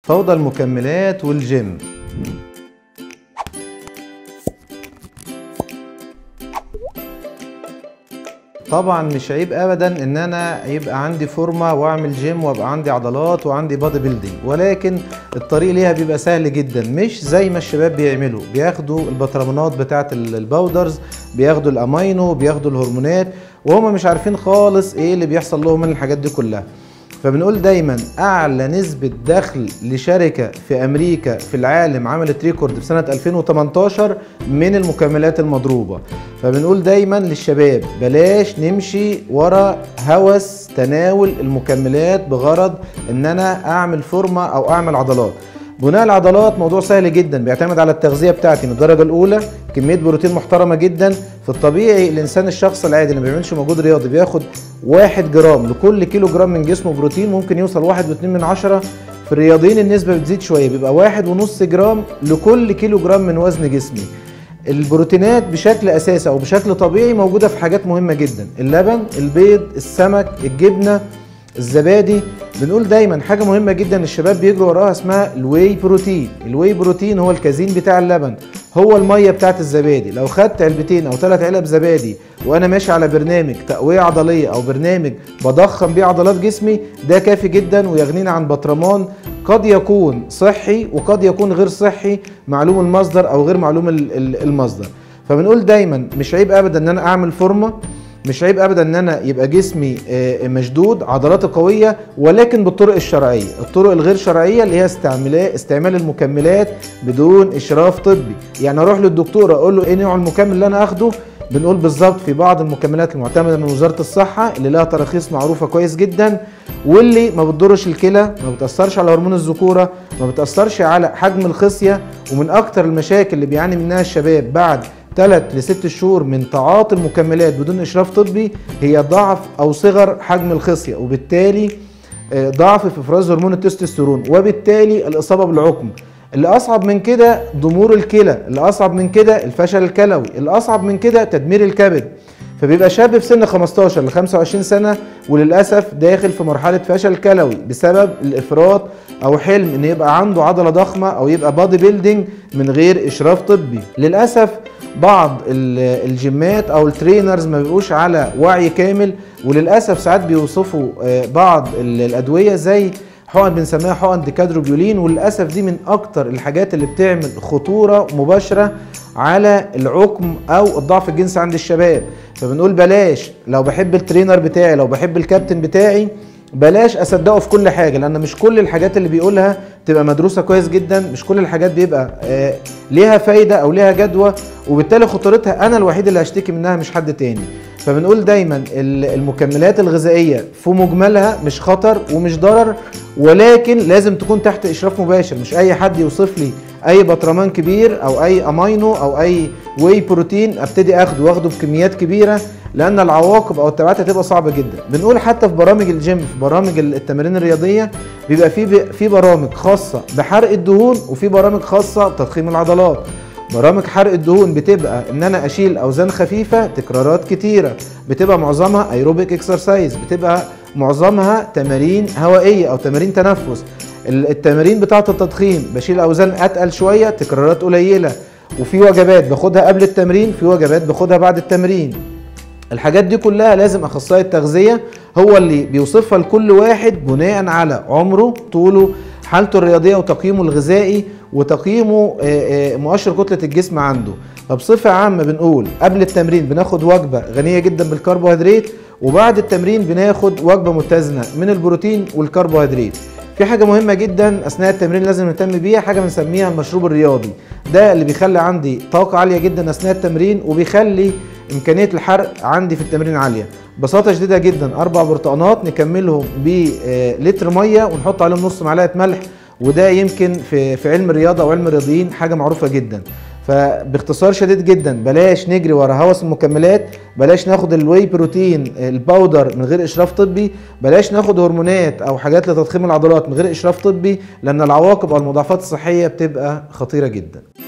فوضى المكملات والجيم طبعا مش عيب ابدا ان انا يبقى عندي فورمه واعمل جيم وابقى عندي عضلات وعندي بادي بيلدينج ولكن الطريق ليها بيبقى سهل جدا مش زي ما الشباب بيعملوا بياخدوا البطرمانات بتاعه الباودرز بياخدوا الامينو بياخدوا الهرمونات وهم مش عارفين خالص ايه اللي بيحصل لهم من الحاجات دي كلها فبنقول دايما اعلى نسبة دخل لشركة في امريكا في العالم عملت ريكورد في سنة 2018 من المكملات المضروبة فبنقول دايما للشباب بلاش نمشي ورا هوس تناول المكملات بغرض ان انا اعمل فورمة او اعمل عضلات بناء العضلات موضوع سهل جدا بيعتمد على التغذيه بتاعتي من الدرجه الاولى كميه بروتين محترمه جدا في الطبيعي الانسان الشخص العادي اللي ما بيعملش مجهود رياضي بياخد 1 جرام لكل كيلو جرام من جسمه بروتين ممكن يوصل 1.2 من عشرة في الرياضيين النسبه بتزيد شويه بيبقى واحد ونص جرام لكل كيلو جرام من وزن جسمي البروتينات بشكل اساسي او بشكل طبيعي موجوده في حاجات مهمه جدا اللبن البيض السمك الجبنه الزبادي بنقول دايما حاجه مهمه جدا الشباب بيجروا وراها اسمها الواي بروتين الواي بروتين هو الكازين بتاع اللبن هو الميه بتاعت الزبادي لو خدت علبتين او ثلاث علب زبادي وانا ماشي على برنامج تقويه عضليه او برنامج بضخم بيه عضلات جسمي ده كافي جدا ويغنينا عن بطرمان قد يكون صحي وقد يكون غير صحي معلوم المصدر او غير معلوم المصدر فبنقول دايما مش عيب ابدا ان انا اعمل فورمه مش عيب ابدا ان انا يبقى جسمي مشدود عضلاتي قويه ولكن بالطرق الشرعيه الطرق الغير شرعيه اللي هي استعمال استعمال المكملات بدون اشراف طبي يعني اروح للدكتور اقول له ايه نوع المكمل اللي انا اخده بنقول بالظبط في بعض المكملات المعتمده من وزاره الصحه اللي لها تراخيص معروفه كويس جدا واللي ما بتضرش الكلى ما بتاثرش على هرمون الذكوره ما بتاثرش على حجم الخصيه ومن اكتر المشاكل اللي بيعاني منها الشباب بعد ثلاث لست شهور من تعاطي المكملات بدون اشراف طبي هي ضعف او صغر حجم الخصيه وبالتالي ضعف في افراز هرمون التستوستيرون وبالتالي الاصابه بالعقم اللي اصعب من كده ضمور الكلى اللي اصعب من كده الفشل الكلوي اللي اصعب من كده تدمير الكبد فبيبقى شاب في سن 15 ل 25 سنه وللاسف داخل في مرحله فشل كلوي بسبب الافراط او حلم ان يبقى عنده عضله ضخمه او يبقى بادي بيلدينج من غير اشراف طبي للاسف بعض الجيمات او الترينرز ما بيبقوش على وعي كامل وللاسف ساعات بيوصفوا بعض الادويه زي حقن بنسميها حقن ديكادروبيولين وللاسف دي من اكتر الحاجات اللي بتعمل خطوره مباشره على العقم او الضعف الجنسي عند الشباب فبنقول بلاش لو بحب الترينر بتاعي لو بحب الكابتن بتاعي بلاش اصدقه في كل حاجه لان مش كل الحاجات اللي بيقولها تبقى مدروسه كويس جدا مش كل الحاجات بيبقى آه ليها فايده او ليها جدوى وبالتالي خطورتها انا الوحيد اللي هشتكي منها مش حد تاني فبنقول دايما المكملات الغذائيه في مجملها مش خطر ومش ضرر ولكن لازم تكون تحت اشراف مباشر مش اي حد يوصف لي اي بطرمان كبير او اي امينو او اي واي بروتين ابتدي اخده واخده بكميات كبيره لان العواقب او التبعات هتبقى صعبه جدا بنقول حتى في برامج الجيم في برامج التمارين الرياضيه بيبقى في في برامج خاصه بحرق الدهون وفي برامج خاصه بتضخيم العضلات برامج حرق الدهون بتبقى ان انا اشيل اوزان خفيفه تكرارات كتيره بتبقى معظمها ايروبيك اكسرسايز بتبقى معظمها تمارين هوائيه او تمارين تنفس التمارين بتاعه التضخيم بشيل اوزان اتقل شويه تكرارات قليله وفي وجبات باخدها قبل التمرين في وجبات باخدها بعد التمرين الحاجات دي كلها لازم اخصائي التغذيه هو اللي بيوصفها لكل واحد بناء على عمره طوله حالته الرياضيه وتقييمه الغذائي وتقييمه مؤشر كتله الجسم عنده فبصفه عامه بنقول قبل التمرين بناخد وجبه غنيه جدا بالكربوهيدرات وبعد التمرين بناخد وجبه متزنه من البروتين والكربوهيدرات في حاجه مهمه جدا اثناء التمرين لازم نهتم بيها حاجه بنسميها المشروب الرياضي ده اللي بيخلي عندي طاقه عاليه جدا اثناء التمرين وبيخلي امكانيه الحرق عندي في التمرين عاليه ببساطه شديده جدا اربع برتقانات نكملهم بلتر ميه ونحط عليهم نص معلقه ملح وده يمكن في في علم الرياضه او علم الرياضيين حاجه معروفه جدا فباختصار شديد جدا بلاش نجري ورا هوس المكملات بلاش ناخد الواي بروتين الباودر من غير اشراف طبي بلاش ناخد هرمونات او حاجات لتضخيم العضلات من غير اشراف طبي لان العواقب او المضاعفات الصحيه بتبقى خطيره جدا